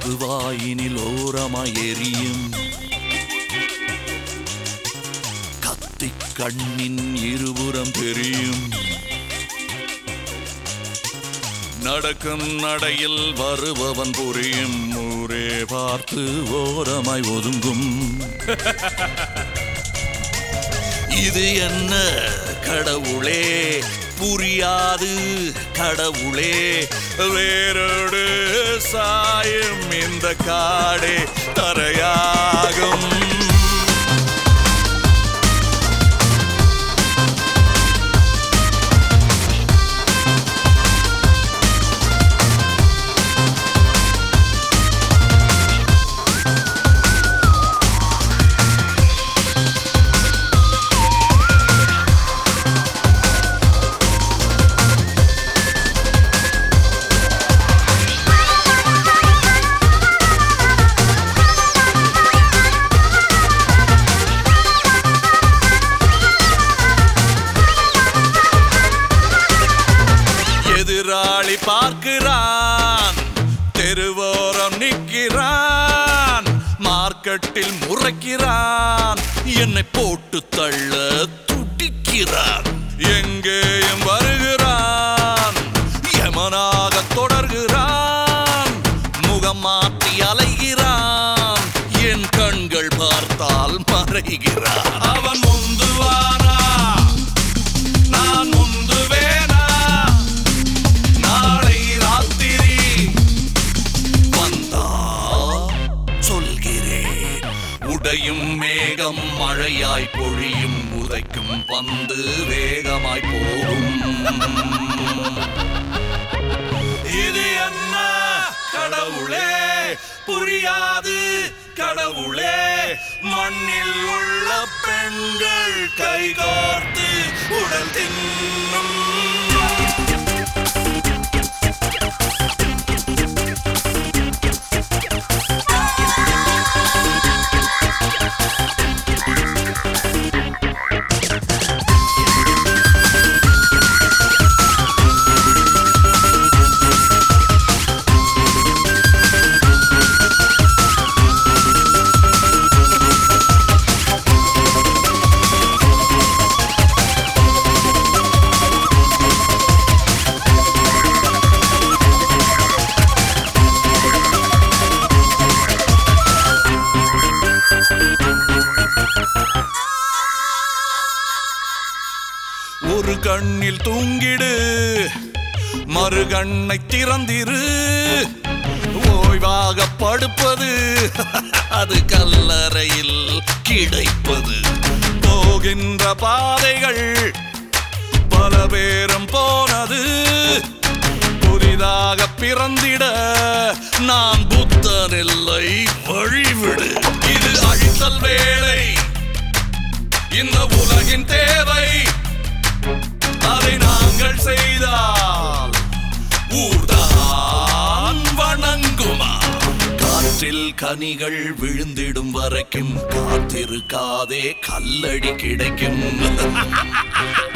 நெருப்பு வாயினில் ஓரமாய் எரியும் கத்தி கண்ணின் இருபுறம் தெரியும் நடக்கும் நடையில் வருபவன் புரியும் ஊரே பார்த்து ஓரமாய் ஒதுங்கும் இது என்ன கடவுளே புரியாது கடவுளே வேரோடு சாயும் இந்த காடே தரையாகும் எதிராளி பார்க்கிறான் தெருவோரம் நிற்கிறான் மார்க்கெட்டில் முறைக்கிறான் என்னை போட்டு தள்ள துடிக்கிறான் எங்கேயும் வருகிறான் யமனாக தொடர்கிறான் முகம் மாற்றி அலைகிறான் என் கண்கள் பார்த்தால் மறைகிறான் அவன் முந்துவானா நான் முந்துவேனா நாளை ராத்திரி வந்தா சொல்கிறேன் உடையும் மேகம் மழையாய் பொழியும் உதைக்கும் பந்து வேகமாய் போகும் இது என்ன கடவுளே புரியாது கடவுளே மண்ணில் உள்ள பெண்கள் கைகோர்த்து உடல் தின்னும் ஒரு கண்ணில் தூங்கிடு மறு கண்ணை திறந்திரு ஓய்வாக படுப்பது அது கல்லறையில் கிடைப்பது போகின்ற பாதைகள் பல பேரும் போனது புதிதாக பிறந்திட நான் புத்தன் இல்லை வழிவிடு இது அழித்தல் வேலை இந்த உலகின் தேவை அதை நாங்கள் செய்தால் ஊர்தான் வணங்குமா காற்றில் கனிகள் விழுந்திடும் வரைக்கும் காத்திருக்காதே கல்லடி கிடைக்கும்